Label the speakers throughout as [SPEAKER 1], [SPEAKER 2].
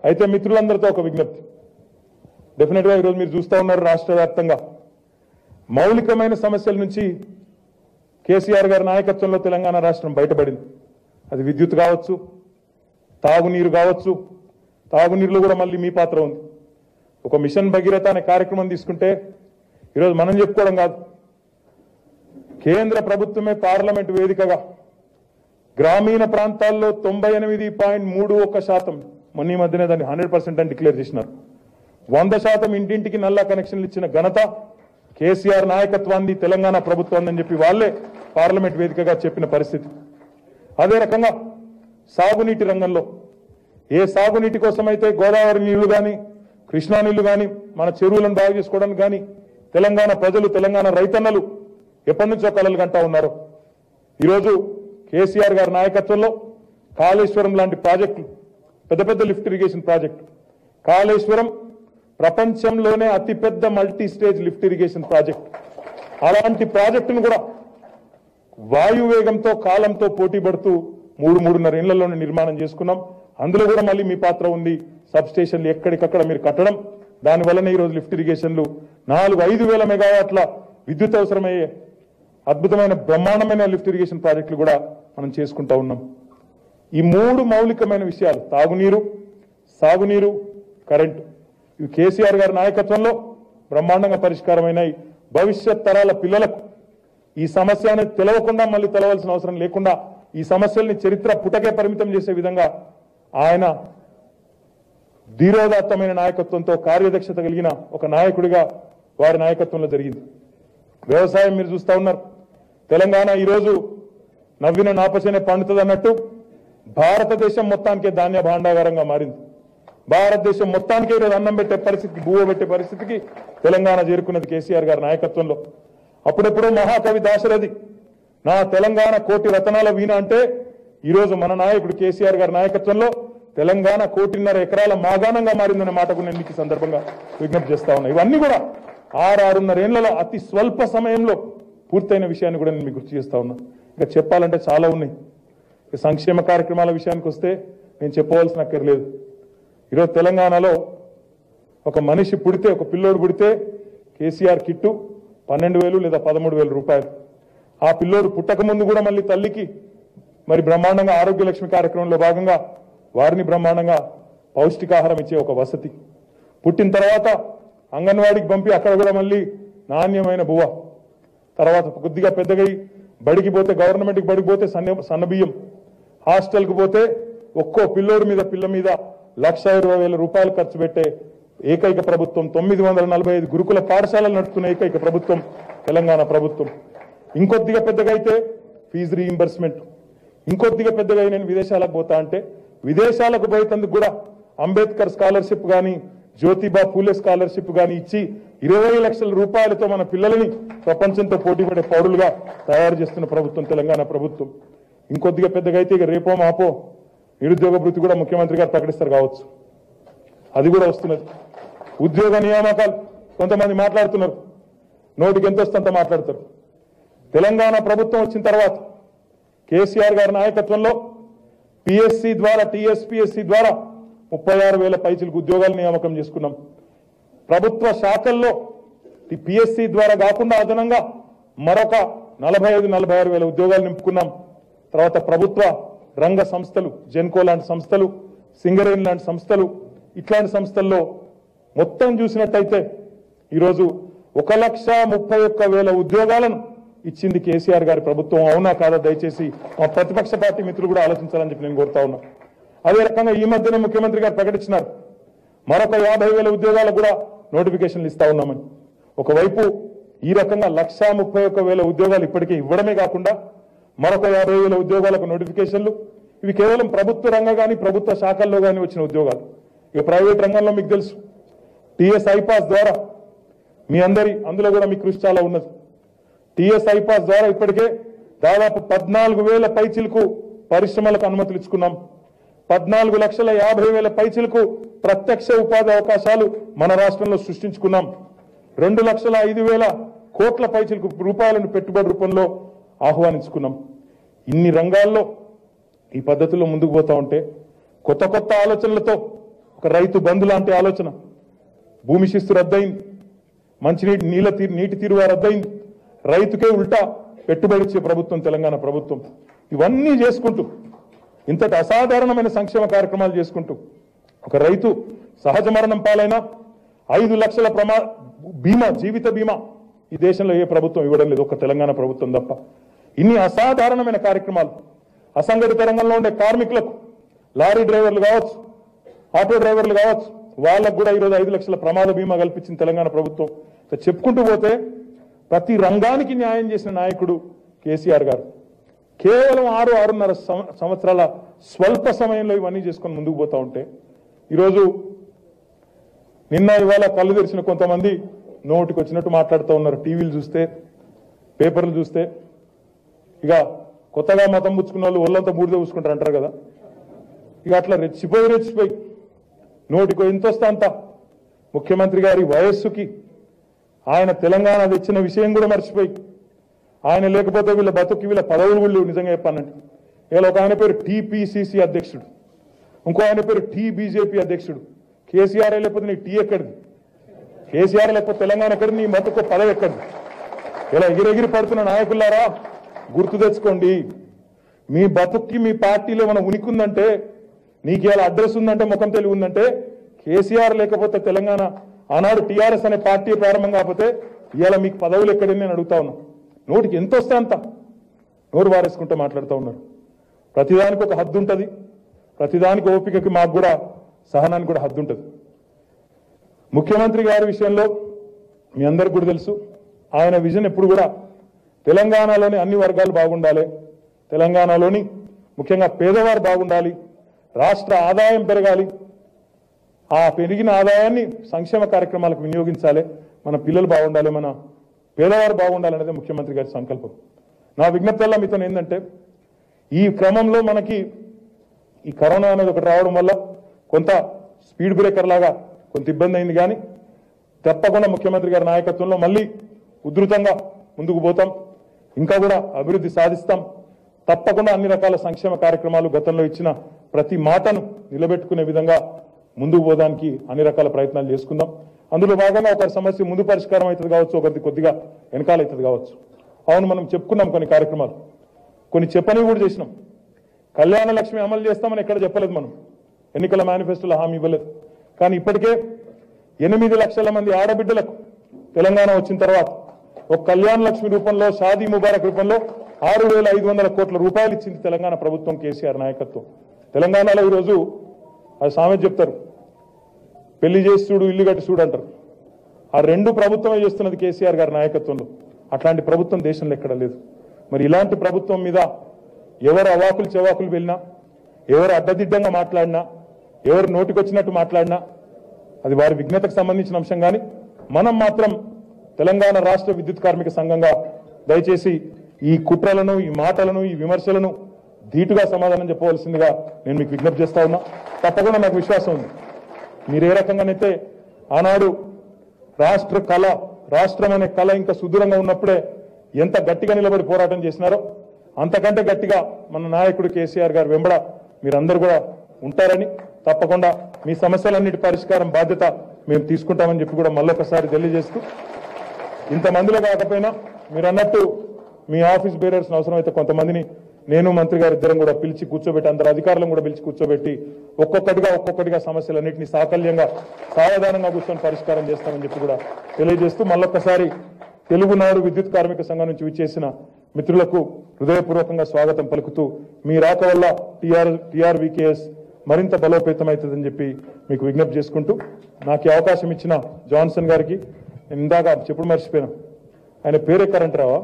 [SPEAKER 1] అయితే మిత్రులందరితో ఒక విజ్ఞప్తి డెఫినెట్ గా ఈరోజు మీరు చూస్తూ ఉన్నారు రాష్ట్ర వ్యాప్తంగా మౌలికమైన సమస్యల నుంచి కేసీఆర్ గారి నాయకత్వంలో తెలంగాణ రాష్ట్రం బయటపడింది అది విద్యుత్ కావచ్చు తాగునీరు కావచ్చు తాగునీరులో కూడా మళ్ళీ మీ పాత్ర ఉంది ఒక మిషన్ భగీరథ అనే కార్యక్రమం తీసుకుంటే ఈరోజు మనం చెప్పుకోవడం కాదు కేంద్ర ప్రభుత్వమే పార్లమెంట్ వేదికగా గ్రామీణ ప్రాంతాల్లో తొంభై ఎనిమిది పాయింట్ మూడు ఒక్క శాతం మొన్న ఈ మధ్యనే దాన్ని హండ్రెడ్ పర్సెంట్ అని డిక్లేర్ చేసినారు వంద శాతం ఇంటింటికి నల్లా కనెక్షన్లు ఇచ్చిన ఘనత కేసీఆర్ నాయకత్వాన్ని తెలంగాణ ప్రభుత్వం అని చెప్పి వాళ్ళే పార్లమెంట్ వేదికగా చెప్పిన పరిస్థితి అదే రకంగా సాగునీటి రంగంలో ఏ సాగునీటి కోసమైతే గోదావరి నీళ్లు కానీ కృష్ణా నీళ్లు కానీ మన చెరువులను బాగు చేసుకోవడానికి కానీ తెలంగాణ ప్రజలు తెలంగాణ రైతన్నలు ఎప్పటి నుంచో కలలు కంటా ఉన్నారు ఈరోజు కేసీఆర్ గారి నాయకత్వంలో కాళేశ్వరం లాంటి ప్రాజెక్టులు పెద్ద పెద్ద లిఫ్ట్ ఇరిగేషన్ ప్రాజెక్టు కాళేశ్వరం ప్రపంచంలోనే అతిపెద్ద multi stage lift irrigation project అలాంటి ప్రాజెక్టును కూడా వాయువేగంతో కాలంతో పోటీ పడుతూ మూడు మూడున్నర ఏళ్లలోనే నిర్మాణం చేసుకున్నాం అందులో కూడా మళ్ళీ మీ పాత్ర ఉంది సబ్ స్టేషన్లు ఎక్కడికక్కడ మీరు కట్టడం దాని వల్లనే ఈరోజు లిఫ్ట్ ఇరిగేషన్లు నాలుగు ఐదు వేల మెగావాట్ల విద్యుత్ అవసరమయ్యే అద్భుతమైన బ్రహ్మాండమైన లిఫ్ట్ ఇరిగేషన్ ప్రాజెక్టులు కూడా మనం చేసుకుంటా ఉన్నాం ఈ మూడు మౌలికమైన విషయాలు తాగునీరు సాగునీరు కరెంటు ఇవి కేసీఆర్ గారి నాయకత్వంలో బ్రహ్మాండంగా పరిష్కారమైనాయి భవిష్యత్ తరాల పిల్లలకు ఈ సమస్య అనేది తెలవకుండా మళ్ళీ తెలవాల్సిన అవసరం లేకుండా ఈ సమస్యల్ని చరిత్ర పుటకే పరిమితం చేసే విధంగా ఆయన ధీరోదాత్తమైన నాయకత్వంతో కార్యదక్షత కలిగిన ఒక నాయకుడిగా వారి నాయకత్వంలో జరిగింది వ్యవసాయం మీరు చూస్తా ఉన్నారు తెలంగాణ ఈరోజు నవ్విన నాపచనే పండుతుంది అన్నట్టు భారతదేశం మొత్తానికే ధాన్య భాండాగారంగా మారింది భారతదేశం మొత్తానికే ఈరోజు అన్నం పెట్టే పరిస్థితికి బువ్వ పెట్టే పరిస్థితికి తెలంగాణ చేరుకున్నది కేసీఆర్ గారి నాయకత్వంలో అప్పుడెప్పుడో మహాకవి దాశరథి నా తెలంగాణ కోటి రతనాల వీణ అంటే ఈరోజు మన నాయకుడు కేసీఆర్ గారి నాయకత్వంలో తెలంగాణ కోటిన్నర ఎకరాల మాగాణంగా మారిందనే మాటకు నేను మీకు ఈ సందర్భంగా విజ్ఞప్తి చేస్తా ఉన్నా ఇవన్నీ కూడా ఆరున్నర ఏళ్లలో అతి స్వల్ప సమయంలో పూర్తయిన విషయాన్ని కూడా నేను మీకు గుర్తు చేస్తా ఉన్నా ఇంకా చెప్పాలంటే చాలా ఉన్నాయి ఇక సంక్షేమ కార్యక్రమాల విషయానికి వస్తే నేను చెప్పవలసిన అక్కర్లేదు ఈరోజు తెలంగాణలో ఒక మనిషి పుడితే ఒక పిల్లోడు పుడితే కేసీఆర్ కిట్టు పన్నెండు వేలు లేదా పదమూడు వేల రూపాయలు ఆ పిల్లోడు పుట్టక ముందు కూడా మళ్ళీ తల్లికి మరి బ్రహ్మాండంగా ఆరోగ్య లక్ష్మి కార్యక్రమంలో భాగంగా వారిని బ్రహ్మాండంగా పౌష్టికాహారం ఇచ్చే ఒక వసతి పుట్టిన తర్వాత అంగన్వాడికి పంపి అక్కడ కూడా మళ్ళీ నాణ్యమైన బువ్వ తర్వాత కొద్దిగా పెద్దగా అయి బడికి పోతే గవర్నమెంట్కి బడికి పోతే సన్న సన్న బియ్యం హాస్టల్కి పోతే ఒక్కో పిల్లోడి మీద పిల్ల మీద లక్ష ఇరవై వేల రూపాయలు ఖర్చు పెట్టే ఏకైక ప్రభుత్వం తొమ్మిది వందల నలభై ఐదు గురుకుల పాఠశాలలు నడుపుతున్న ఏకైక ప్రభుత్వం తెలంగాణ ప్రభుత్వం ఇంకొద్దిగా పెద్దగా అయితే ఫీజు రీయింబర్స్మెంట్ ఇంకొద్దిగా పెద్దగా అయి నేను విదేశాలకు పోతా అంటే విదేశాలకు పోయేందుకు కూడా అంబేద్కర్ స్కాలర్షిప్ కానీ జ్యోతిబా పూలే స్కాలర్షిప్ కానీ ఇచ్చి ఇరవై లక్షల రూపాయలతో మన పిల్లలని ప్రపంచంతో పోటీపడే పౌరులుగా తయారు చేస్తున్న ప్రభుత్వం తెలంగాణ ప్రభుత్వం ఇంకొద్దిగా పెద్దగా అయితే ఇక రేపో మాపో నిరుద్యోగ వృత్తి కూడా ముఖ్యమంత్రి గారు ప్రకటిస్తారు కావచ్చు అది కూడా వస్తున్నది ఉద్యోగ నియామకాలు కొంతమంది మాట్లాడుతున్నారు నోటికి ఎంత వస్తే అంత మాట్లాడతారు తెలంగాణ ప్రభుత్వం వచ్చిన తర్వాత కేసీఆర్ గారి నాయకత్వంలో పిఎస్సి ద్వారా టీఎస్పీఎస్సి ద్వారా ముప్పై ఆరు వేల పైచిలకు ఉద్యోగాలు నియామకం చేసుకున్నాం ప్రభుత్వ శాఖల్లో పిఎస్సి ద్వారా కాకుండా అదనంగా మరొక నలభై ఐదు నలభై ఆరు వేల ఉద్యోగాలు నింపుకున్నాం తర్వాత ప్రభుత్వ రంగ సంస్థలు జెన్కో లాంటి సంస్థలు సింగరేన్ లాంటి సంస్థలు ఇట్లాంటి సంస్థల్లో మొత్తం చూసినట్టయితే ఈరోజు ఒక లక్ష ముప్పై ఒక్క వేల ఉద్యోగాలను ఇచ్చింది కేసీఆర్ గారి ప్రభుత్వం అవునా కాదా దయచేసి మా ప్రతిపక్ష పార్టీ మిత్రులు కూడా ఆలోచించాలని చెప్పి నేను కోరుతా ఉన్నా అదే రకంగా ఈ మధ్యనే ముఖ్యమంత్రి గారు ప్రకటించినారు మరొక యాభై వేల ఉద్యోగాలకు కూడా నోటిఫికేషన్లు ఇస్తా ఉన్నామని ఒకవైపు ఈ రకంగా లక్షా ముప్పై ఒక్క వేల ఉద్యోగాలు ఇప్పటికే ఇవ్వడమే కాకుండా మరొక యాభై వేల ఉద్యోగాలకు నోటిఫికేషన్లు ఇవి కేవలం ప్రభుత్వ రంగం కానీ ప్రభుత్వ శాఖల్లో కానీ వచ్చిన ఉద్యోగాలు ఇక ప్రైవేట్ రంగంలో మీకు తెలుసు టిఎస్ ఐపాస్ ద్వారా మీ అందరి అందులో కూడా మీ కృషి చాలా ఉన్నది టిఎస్ ఐపాస్ ద్వారా ఇప్పటికే దాదాపు పద్నాలుగు వేల పైచిలకు పరిశ్రమలకు అనుమతులు ఇచ్చుకున్నాం పద్నాలుగు లక్షల యాభై వేల పైచిలకు ప్రత్యక్ష ఉపాధి అవకాశాలు మన రాష్ట్రంలో సృష్టించుకున్నాం రెండు లక్షల ఐదు వేల కోట్ల పైచిలకు రూపాయలను పెట్టుబడి రూపంలో ఆహ్వానించుకున్నాం ఇన్ని రంగాల్లో ఈ పద్ధతిలో ముందుకు పోతా ఉంటే కొత్త కొత్త ఆలోచనలతో ఒక రైతు బంధు లాంటి ఆలోచన భూమి శిస్తు రద్దయింది మంచినీటి నీళ్ళ తీరు నీటి తీరువా రద్దయింది రైతుకే ఉల్టా పెట్టుబడి ఇచ్చే ప్రభుత్వం తెలంగాణ ప్రభుత్వం ఇవన్నీ చేసుకుంటూ ఇంతటి అసాధారణమైన సంక్షేమ కార్యక్రమాలు చేసుకుంటూ ఒక రైతు సహజ మరణం పాలైనా ఐదు లక్షల ప్రమా బీమా జీవిత బీమా ఈ దేశంలో ఏ ప్రభుత్వం ఇవ్వడం లేదు ఒక తెలంగాణ ప్రభుత్వం తప్ప ఇన్ని అసాధారణమైన కార్యక్రమాలు అసంఘటిత రంగంలో ఉండే కార్మికులకు లారీ డ్రైవర్లు కావచ్చు ఆటో డ్రైవర్లు కావచ్చు వాళ్ళకు కూడా ఈరోజు ఐదు లక్షల ప్రమాద బీమా కల్పించింది తెలంగాణ ప్రభుత్వం ఇట్లా చెప్పుకుంటూ పోతే ప్రతి రంగానికి న్యాయం చేసిన నాయకుడు కేసీఆర్ గారు కేవలం ఆరు ఆరున్నర సం- సంవత్సరాల స్వల్ప సమయంలో ఇవన్నీ చేసుకొని ముందుకు పోతా ఉంటే ఈరోజు నిన్న ఇవాళ కళ్ళు తెరిచిన కొంతమంది నోటికి వచ్చినట్టు మాట్లాడుతూ ఉన్నారు టీవీలు చూస్తే పేపర్లు చూస్తే ఇక కొత్తగా మతం పుచ్చుకున్న వాళ్ళు ఒళ్ళంతా బూడిద పూసుకుంటారు అంటారు కదా ఇక అట్లా రెచ్చిపోయి రెచ్చిపోయి నోటికి ఎంత వస్తే అంత ముఖ్యమంత్రి గారి వయస్సుకి ఆయన తెలంగాణ తెచ్చిన విషయం కూడా మర్చిపోయి ఆయన లేకపోతే వీళ్ళ బతుకి వీళ్ళ పదవులు వీళ్ళు నిజంగా చెప్పానంటే ఇలా ఒక ఆయన పేరు టీపీసీసీ అధ్యక్షుడు ఇంకో ఆయన పేరు టీ బీజేపీ అధ్యక్షుడు కేసీఆర్ లేకపోతే నీ టీ ఎక్కడిది కేసీఆర్ లేకపోతే తెలంగాణ ఎక్కడిది నీ మతుకు పదవి ఎక్కడిది ఇలా ఎగిరెగిరి పడుతున్న నాయకులారా గుర్తు తెచ్చుకోండి మీ బతుక్కి మీ పార్టీలో ఏమైనా ఉనికి ఉందంటే నీకు ఇలా అడ్రస్ ఉందంటే ముఖం తెలివి ఉందంటే కేసీఆర్ లేకపోతే తెలంగాణ ఆనాడు టీఆర్ఎస్ అనే పార్టీ ప్రారంభం కాకపోతే ఇవాళ మీకు పదవులు ఎక్కడని నేను అడుగుతా ఉన్నా నోటికి ఎంత వస్తే అంత నోరు వారేసుకుంటూ మాట్లాడుతూ ఉన్నారు ప్రతిదానికి ఒక హద్దు ఉంటుంది ప్రతిదానికి ఓపికకి మాకు కూడా సహనానికి కూడా హద్దు ఉంటుంది ముఖ్యమంత్రి గారి విషయంలో మీ అందరికి కూడా తెలుసు ఆయన విజన్ ఎప్పుడు కూడా తెలంగాణలోని అన్ని వర్గాలు బాగుండాలి తెలంగాణలోని ముఖ్యంగా పేదవారు బాగుండాలి రాష్ట్ర ఆదాయం పెరగాలి ఆ పెరిగిన ఆదాయాన్ని సంక్షేమ కార్యక్రమాలకు వినియోగించాలి మన పిల్లలు బాగుండాలి మన పేదవారు బాగుండాలనేది ముఖ్యమంత్రి గారి సంకల్పం నా విజ్ఞప్తి మీతో ఏంటంటే ఈ క్రమంలో మనకి ఈ కరోనా అనేది ఒకటి రావడం వల్ల కొంత స్పీడ్ బ్రేకర్ లాగా కొంత ఇబ్బంది అయింది కానీ తప్పకుండా ముఖ్యమంత్రి గారి నాయకత్వంలో మళ్ళీ ఉధృతంగా ముందుకు పోతాం ఇంకా కూడా అభివృద్ధి సాధిస్తాం తప్పకుండా అన్ని రకాల సంక్షేమ కార్యక్రమాలు గతంలో ఇచ్చిన ప్రతి మాటను నిలబెట్టుకునే విధంగా ముందుకు పోవడానికి అన్ని రకాల ప్రయత్నాలు చేసుకుందాం అందులో భాగంగా ఒకరి సమస్య ముందు పరిష్కారం అవుతుంది కావచ్చు ఒకరిది కొద్దిగా వెనకాల అవుతుంది కావచ్చు అవును మనం చెప్పుకున్నాం కొన్ని కార్యక్రమాలు కొన్ని చెప్పనివి కూడా చేసినాం కళ్యాణ లక్ష్మి అమలు చేస్తామని ఎక్కడ చెప్పలేదు మనం ఎన్నికల మేనిఫెస్టోలో హామీ ఇవ్వలేదు కానీ ఇప్పటికే ఎనిమిది లక్షల మంది ఆడబిడ్డలకు తెలంగాణ వచ్చిన తర్వాత ఒక కళ్యాణ లక్ష్మి రూపంలో షాదీ ముబారక్ రూపంలో ఆరు వేల ఐదు వందల కోట్ల రూపాయలు ఇచ్చింది తెలంగాణ ప్రభుత్వం కేసీఆర్ నాయకత్వం తెలంగాణలో ఈరోజు అది సామెత చెప్తారు పెళ్లి చేసి చూడు ఇల్లు కట్టి చూడు అంటారు ఆ రెండు ప్రభుత్వమే చేస్తున్నది కేసీఆర్ గారి నాయకత్వంలో అట్లాంటి ప్రభుత్వం దేశంలో ఎక్కడ లేదు మరి ఇలాంటి ప్రభుత్వం మీద ఎవరు అవాకులు చెవాకులు వెళ్ళినా ఎవరు అడ్డదిడ్డంగా మాట్లాడినా ఎవరు నోటికొచ్చినట్టు మాట్లాడినా అది వారి విఘ్నతకు సంబంధించిన అంశం కానీ మనం మాత్రం తెలంగాణ రాష్ట్ర విద్యుత్ కార్మిక సంఘంగా దయచేసి ఈ కుట్రలను ఈ మాటలను ఈ విమర్శలను ధీటుగా సమాధానం చెప్పవలసిందిగా నేను మీకు విజ్ఞప్తి చేస్తా ఉన్నా తప్పకుండా నాకు విశ్వాసం ఉంది మీరు ఏ రకంగానైతే ఆనాడు రాష్ట్ర కళ రాష్ట్రం అనే కళ ఇంకా సుదూరంగా ఉన్నప్పుడే ఎంత గట్టిగా నిలబడి పోరాటం చేసినారో అంతకంటే గట్టిగా మన నాయకుడు కేసీఆర్ గారు వెంబడ మీరందరూ కూడా ఉంటారని తప్పకుండా మీ సమస్యలన్నిటి పరిష్కారం బాధ్యత మేము తీసుకుంటామని చెప్పి కూడా మళ్ళొకసారి తెలియజేస్తూ ఇంతమందిలో కాకపోయినా మీరు అన్నట్టు మీ ఆఫీస్ బేరర్స్ అవసరమైతే కొంతమందిని నేను మంత్రి గారు ఇద్దరం కూడా పిలిచి కూర్చోబెట్టి అందరు అధికారులను కూడా పిలిచి కూర్చోబెట్టి ఒక్కొక్కటిగా ఒక్కొక్కటిగా సమస్యలన్నింటినీ సాకల్యంగా సావధానంగా కూర్చొని పరిష్కారం చేస్తామని చెప్పి కూడా తెలియజేస్తూ మళ్ళొక్కసారి తెలుగునాడు విద్యుత్ కార్మిక సంఘం నుంచి విచ్చేసిన మిత్రులకు హృదయపూర్వకంగా స్వాగతం పలుకుతూ మీ రాక వల్ల టీఆర్ టీఆర్వీకేఎస్ మరింత బలోపేతం అవుతుందని చెప్పి మీకు విజ్ఞప్తి చేసుకుంటూ నాకు ఈ అవకాశం ఇచ్చిన జాన్సన్ గారికి నేను ఇందాక చెప్పుడు మర్చిపోయినా ఆయన పేరే కరెంట్ రావా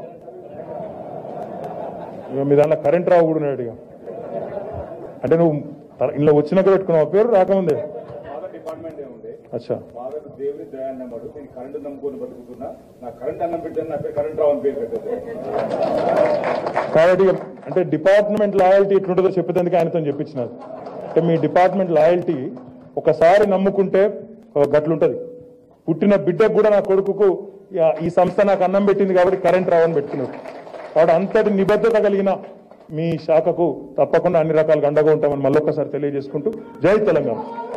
[SPEAKER 1] ఇక మీ దాంట్లో కరెంట్ రావు కూడా ఉన్నాడు ఇక అంటే నువ్వు త- ఇంట్లో వచ్చినాక పెట్టుకున్నావు పేరు రాకముందే
[SPEAKER 2] ఫాదర్ డిపార్ట్మెంట్ ఏముంది
[SPEAKER 1] అచ్చా
[SPEAKER 2] ఫాదర్ దేవుని దయాన్ని నమ్మడు నేను కరెంట్ నమ్ముకొని బతుకుతున్నా నా కరెంట్ అన్నం పెట్టాను నా పేరు కరెంట్ రావు అని పేరు పెట్టేది
[SPEAKER 1] కాబట్టి ఇక అంటే డిపార్ట్మెంట్ లాయల్టీ ఎట్లుంటుందో చెప్పేందుకు ఆయనతో చెప్పించినారు అంటే మీ డిపార్ట్మెంట్ లాయల్టీ ఒకసారి నమ్ముకుంటే ఒక గట్లుంటది పుట్టిన బిడ్డకు కూడా నా కొడుకుకు ఇక ఈ సంస్థ నాకు అన్నం పెట్టింది కాబట్టి కరెంట్ రావని పెట్టుకున్నారు కాబట్టి అంతటి నిబద్ధత కలిగిన మీ శాఖకు తప్పకుండా అన్ని రకాలుగా అండగా ఉంటామని మళ్ళొక్కసారి తెలియజేసుకుంటూ జై తెలంగాణ